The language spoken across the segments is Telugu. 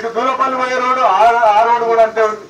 ఇటు దూరపల్లి పోయే రోడ్డు ఆ- ఆ రోడ్డు కూడా అంతే ఉంది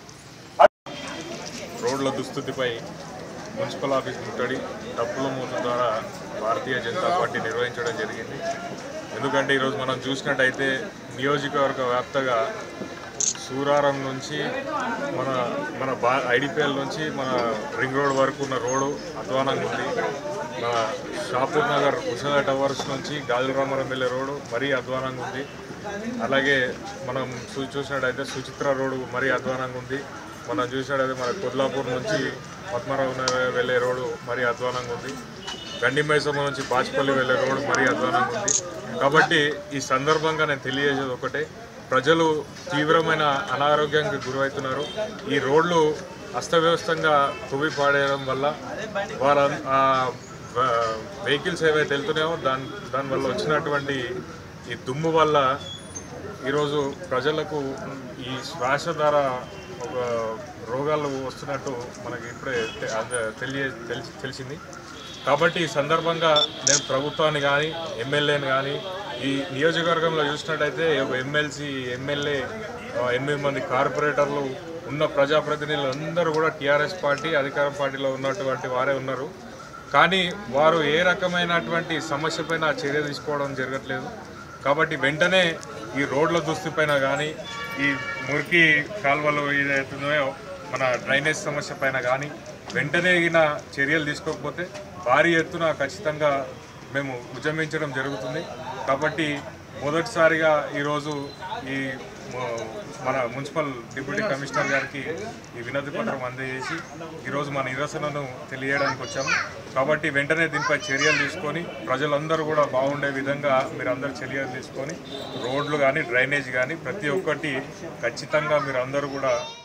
రోడ్ల దుస్థితిపై మున్సిపల్ ఆఫీస్ ముట్టడి తప్పుల మూత ద్వారా భారతీయ జనతా పార్టీ నిర్వహించడం జరిగింది ఎందుకంటే ఈరోజు మనం చూసినట్టయితే నియోజకవర్గ వ్యాప్తంగా సూరారం నుంచి మన మన బా ఐడిపిఎల్ నుంచి మన రింగ్ రోడ్ వరకు ఉన్న రోడ్డు అధ్వానంగా ఉంది మన షాపూర్ నగర్ ఉషా టవర్స్ నుంచి గాజుల రామారం వెళ్ళే రోడ్డు మరీ అధ్వానంగా ఉంది అలాగే మనం చూ- చూసినట్టయితే సుచిత్ర రోడ్డు మరీ అధ్వానంగా ఉంది మనం చూసినట్టయితే మన కొల్లాపూర్ నుంచి పద్మరావు నగర్ వెళ్ళే రోడ్డు మరీ అధ్వానంగా ఉంది గండి మైసమ్మ నుంచి బాచ్పల్లి వెళ్ళే రోడ్డు మరీ అధ్వానంగా ఉంది కాబట్టి ఈ సందర్భంగా నేను తెలియజేసేది ఒకటే ప్రజలు తీవ్రమైన అనారోగ్యానికి గురవుతున్నారు ఈ రోడ్లు అస్తవ్యవస్థంగా తువి పాడేయడం వల్ల వారు ఆ వెహికల్స్ ఏవైతే వెళ్తున్నాయో దాని దానివల్ల వచ్చినటువంటి ఈ దుమ్ము వల్ల ఈరోజు ప్రజలకు ఈ శ్వాస ద్వారా ఒక రోగాలు వస్తున్నట్టు మనకి ఇప్పుడే తె- అదే తెలియ తెలిసి తెలిసింది కాబట్టి ఈ సందర్భంగా నేను ప్రభుత్వాన్ని కానీ ఎమ్మెల్యేని కానీ ఈ నియోజకవర్గంలో చూసినట్టయితే ఒక ఎమ్మెల్సీ ఎమ్మెల్యే ఆ, ఎనిమిది మంది కార్పొరేటర్లు ఉన్న ప్రజాప్రతినిధులు అందరూ కూడా టీఆర్ఎస్ పార్టీ అధికార పార్టీలో ఉన్నటువంటి వారే ఉన్నారు కానీ వారు ఏ రకమైనటువంటి సమస్య పైన చర్య తీసుకోవడం జరగట్లేదు కాబట్టి వెంటనే ఈ రోడ్ల దుస్థిపైన కానీ ఈ మురికి కాలువలు ఏదైతున్నాయో మన డ్రైనేజ్ సమస్య పైన కానీ వెంటనే గిన చర్యలు తీసుకోకపోతే భారీ ఎత్తున ఖచ్చితంగా మేము ఉద్యమించడం జరుగుతుంది కాబట్టి మొదటిసారిగా ఈరోజు ఈ మ- మన మున్సిపల్ డిప్యూటీ కమిషనర్ గారికి ఈ వినతి పత్రం అందజేసి ఈరోజు మన నిరసనను తెలియడానికి వచ్చాము కాబట్టి వెంటనే దీనిపై చర్యలు తీసుకొని ప్రజలందరూ కూడా బాగుండే విధంగా మీరు అందరూ చర్యలు తీసుకొని రోడ్లు కానీ డ్రైనేజ్ కానీ ప్రతి ఒక్కటి ఖచ్చితంగా మీరు అందరూ కూడా